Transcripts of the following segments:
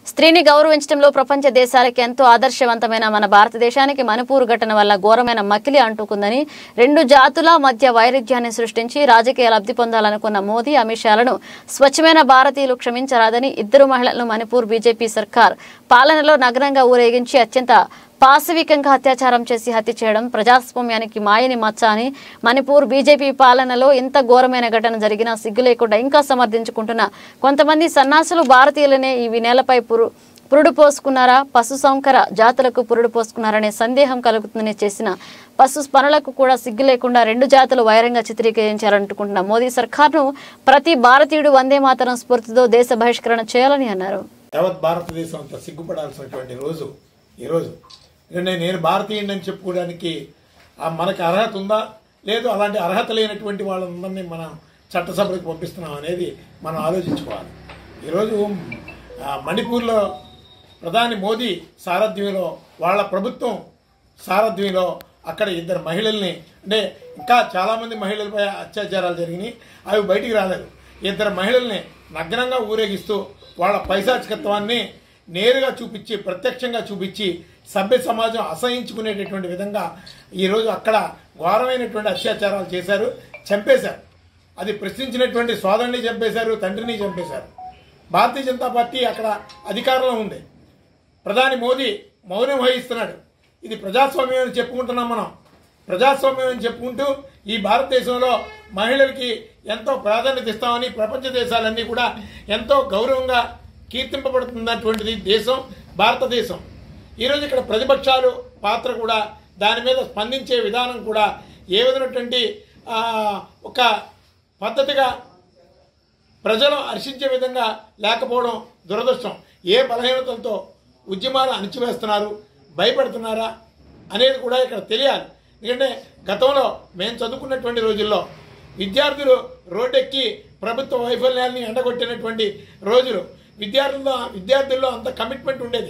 స్త్రీని గౌరవించడంలో ప్రపంచ దేశాలకి ఎంతో ఆదర్శవంతమైన మన భారతదేశానికి మణిపూర్ ఘటన వల్ల ఘోరమైన మకిలి అంటుకుందని రెండు జాతుల మధ్య వైరుధ్యాన్ని సృష్టించి రాజకీయ లబ్ధి పొందాలనుకున్న మోదీ అమిత్ షాలను స్వచ్ఛమైన భారతీయులు క్షమించరాదని ఇద్దరు మహిళలను మణిపూర్ బీజేపీ సర్కార్ పాలనలో నగ్నంగా ఊరేగించి అత్యంత పాశవికంగా అత్యాచారం చేసి హత్య చేయడం ప్రజాస్వామ్యానికి మాయని మచ్చ అని మణిపూర్ బీజేపీ పాలనలో ఇంత ఘోరమైన ఘటన జరిగినా సిగ్గు లేకుండా ఇంకా సమర్థించుకుంటున్న కొంతమంది సన్నాసులు భారతీయులనే ఈ నేలపై పురు పురుడు పోసుకున్నారా పశు సంకర జాతులకు పురుడు పోసుకున్నారనే సందేహం కలుగుతుందని చేసిన పశు పనులకు కూడా సిగ్గు లేకుండా రెండు జాతులు వైరంగా చిత్రీకరించారనుకుంటున్న మోదీ సర్కార్ను ప్రతి భారతీయుడు వందే మాతరం స్ఫూర్తితో దేశ బహిష్కరణ చేయాలని అన్నారు యావత్ భారతదేశం అంతా సిగ్గుపడాల్సినటువంటి రోజు ఈరోజు ఎందుకంటే నేను భారతీయుడిని చెప్పుకోవడానికి ఆ మనకు అర్హత ఉందా లేదు అలాంటి అర్హత లేనటువంటి వాళ్ళందరినీ మనం చట్టసభలకు పంపిస్తున్నాం అనేది మనం ఆలోచించుకోవాలి ఈరోజు ఆ, మణిపూర్లో ప్రధాని మోదీ సారథ్యంలో వాళ్ళ ప్రభుత్వం సారథ్యంలో అక్కడ ఇద్దరు మహిళల్ని అంటే ఇంకా చాలామంది మహిళలపై అత్యాచారాలు జరిగినాయి అవి బయటికి రాలేదు ఇద్దరు మహిళల్ని నగ్నంగా ఊరేగిస్తూ వాళ్ళ పైశాచికత్వాన్ని నేరుగా చూపించి ప్రత్యక్షంగా చూపించి సభ్య సమాజం అసహించుకునేటటువంటి విధంగా ఈరోజు అక్కడ ఘోరమైనటువంటి అత్యాచారాలు చేశారు చంపేశారు అది ప్రశ్నించినటువంటి సోదరుని చంపేశారు తండ్రిని చంపేశారు భారతీయ జనతా పార్టీ అక్కడ అధికారంలో ఉంది ప్రధాని మోదీ మౌనం వహిస్తున్నాడు ఇది ప్రజాస్వామ్యం అని చెప్పుకుంటున్నాం మనం ప్రజాస్వామ్యం అని చెప్పుకుంటూ ఈ భారతదేశంలో మహిళలకి ఎంతో ప్రాధాన్యత ఇస్తామని ప్రపంచ దేశాలన్నీ కూడా ఎంతో గౌరవంగా కీర్తింపబడుతున్నటువంటిది దేశం భారతదేశం ఈరోజు ఇక్కడ ప్రతిపక్షాలు పాత్ర కూడా దాని మీద స్పందించే విధానం కూడా ఏ విధమైనటువంటి ఆ, ఒక పద్ధతిగా ప్రజలు హర్షించే విధంగా లేకపోవడం దురదృష్టం ఏ బలహీనతలతో ఉద్యమాలు అణిచివేస్తున్నారు భయపెడుతున్నారా అనేది కూడా ఇక్కడ తెలియాలి ఎందుకంటే గతంలో మేము చదువుకున్నటువంటి రోజుల్లో విద్యార్థులు రోడ్డెక్కి ప్రభుత్వ వైఫల్యాన్ని ఎండగొట్టినటువంటి రోజులు విద్యార్థుల్లో విద్యార్థుల్లో అంత కమిట్మెంట్ ఉండేది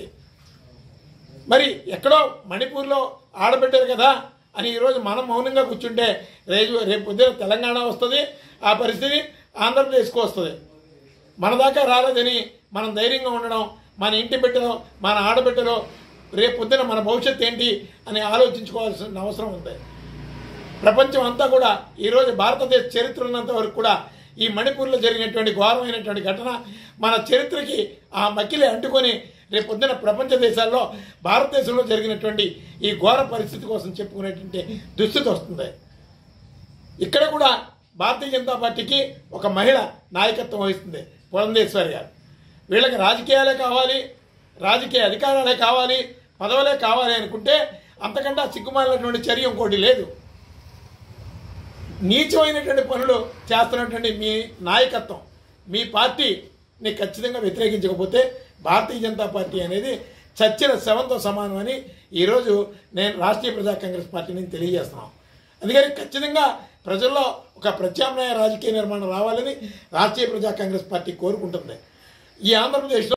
మరి ఎక్కడో మణిపూర్లో ఆడబిడ్డరు కదా అని ఈరోజు మనం మౌనంగా కూర్చుంటే రేపు రేపు పొద్దున తెలంగాణ వస్తుంది ఆ పరిస్థితి ఆంధ్రప్రదేశ్కు వస్తుంది మన దాకా రాలేదని మనం ధైర్యంగా ఉండడం మన ఇంటి బిడ్డలో మన ఆడబిడ్డలో రేపు పొద్దున మన భవిష్యత్తు ఏంటి అని ఆలోచించుకోవాల్సిన అవసరం ఉంది ప్రపంచం అంతా కూడా ఈరోజు భారతదేశ చరిత్ర ఉన్నంత వరకు కూడా ఈ మణిపూర్లో జరిగినటువంటి ఘోరమైనటువంటి ఘటన మన చరిత్రకి ఆ మకిలి అంటుకొని రేపు పొద్దున ప్రపంచ దేశాల్లో భారతదేశంలో జరిగినటువంటి ఈ ఘోర పరిస్థితి కోసం చెప్పుకునేటువంటి దుస్థితి వస్తుంది ఇక్కడ కూడా భారతీయ జనతా పార్టీకి ఒక మహిళ నాయకత్వం వహిస్తుంది పురంధేశ్వరి గారు వీళ్ళకి రాజకీయాలే కావాలి రాజకీయ అధికారాలే కావాలి పదవులే కావాలి అనుకుంటే అంతకంటే సిగ్గుమాలినటువంటి చర్య ఇంకోటి లేదు నీచమైనటువంటి పనులు చేస్తున్నటువంటి మీ నాయకత్వం మీ పార్టీని ఖచ్చితంగా వ్యతిరేకించకపోతే భారతీయ జనతా పార్టీ అనేది చచ్చిన శవంతో సమానం అని ఈరోజు నేను రాష్ట్రీయ ప్రజా కాంగ్రెస్ పార్టీని తెలియజేస్తున్నాం అందుకని ఖచ్చితంగా ప్రజల్లో ఒక ప్రత్యామ్నాయ రాజకీయ నిర్మాణం రావాలని రాష్ట్రీయ ప్రజా కాంగ్రెస్ పార్టీ కోరుకుంటుంది ఈ ఆంధ్రప్రదేశ్లో